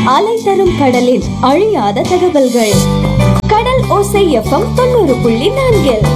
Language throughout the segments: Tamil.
அலை தரும் கடலில் அழியாத தகவல்கள் கடல் ஓசை எஃப்எம் தொண்ணூறு புள்ளி நான்கில்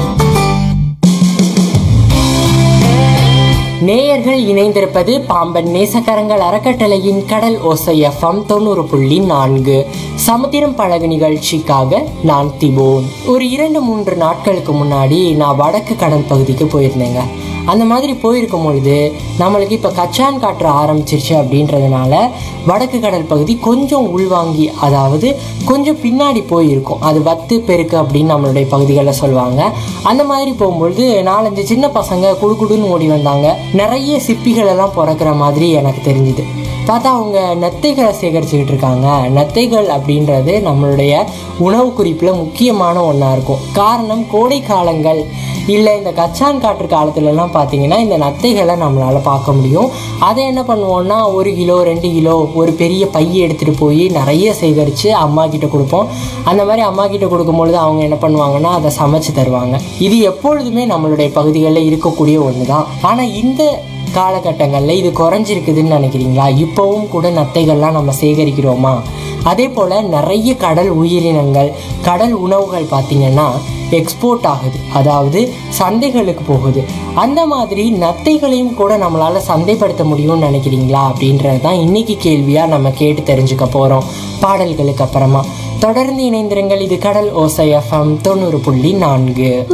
நேயர்கள் இணைந்திருப்பது பாம்பன் நேசக்கரங்கள் அறக்கட்டளையின் கடல் ஓசை எஃப்எம் தொண்ணூறு புள்ளி நான்கு சமுத்திரம் பழகு நிகழ்ச்சிக்காக நான் திபோன் ஒரு இரண்டு மூன்று நாட்களுக்கு முன்னாடி நான் வடக்கு கடல் பகுதிக்கு போயிருந்தேங்க அந்த மாதிரி போயிருக்கும் பொழுது நம்மளுக்கு இப்போ கச்சான் காற்று ஆரம்பிச்சிருச்சு அப்படின்றதுனால வடக்கு கடல் பகுதி கொஞ்சம் உள்வாங்கி அதாவது கொஞ்சம் பின்னாடி போயிருக்கும் அது வத்து பெருக்கு அப்படின்னு நம்மளுடைய பகுதிகளில் சொல்லுவாங்க அந்த மாதிரி போகும்பொழுது நாலஞ்சு சின்ன பசங்க குடு குடுன்னு ஓடி வந்தாங்க நிறைய சிப்பிகள் எல்லாம் பிறக்கிற மாதிரி எனக்கு தெரிஞ்சுது பார்த்தா அவங்க நத்தைகளை சேகரிச்சுக்கிட்டு இருக்காங்க நத்தைகள் அப்படின்றது நம்மளுடைய உணவு குறிப்பில் முக்கியமான ஒன்றா இருக்கும் காரணம் கோடை காலங்கள் இல்லை இந்த கச்சான் காற்று காலத்துலலாம் பார்த்தீங்கன்னா இந்த நத்தைகளை நம்மளால் பார்க்க முடியும் அதை என்ன பண்ணுவோம்னா ஒரு கிலோ ரெண்டு கிலோ ஒரு பெரிய பைய எடுத்துகிட்டு போய் நிறைய சேகரித்து அம்மா கிட்ட கொடுப்போம் அந்த மாதிரி அம்மா கிட்ட கொடுக்கும்பொழுது அவங்க என்ன பண்ணுவாங்கன்னா அதை சமைச்சு தருவாங்க இது எப்பொழுதுமே நம்மளுடைய பகுதிகளில் இருக்கக்கூடிய ஒன்று தான் ஆனால் இந்த காலகட்டங்களில் இது குறைஞ்சிருக்குதுன்னு நினைக்கிறீங்களா இப்போவும் கூட நத்தைகள்லாம் நம்ம சேகரிக்கிறோமா அதே போல் நிறைய கடல் உயிரினங்கள் கடல் உணவுகள் பார்த்திங்கன்னா எக்ஸ்போர்ட் ஆகுது அதாவது சந்தைகளுக்கு போகுது அந்த மாதிரி நத்தைகளையும் கூட நம்மளால் சந்தைப்படுத்த முடியும்னு நினைக்கிறீங்களா அப்படின்றது தான் இன்னைக்கு கேள்வியாக நம்ம கேட்டு தெரிஞ்சுக்க போகிறோம் பாடல்களுக்கு அப்புறமா தொடர்ந்து இணைந்திருங்கள் இது கடல் ஓசை எஃப்எம் தொண்ணூறு புள்ளி நான்கு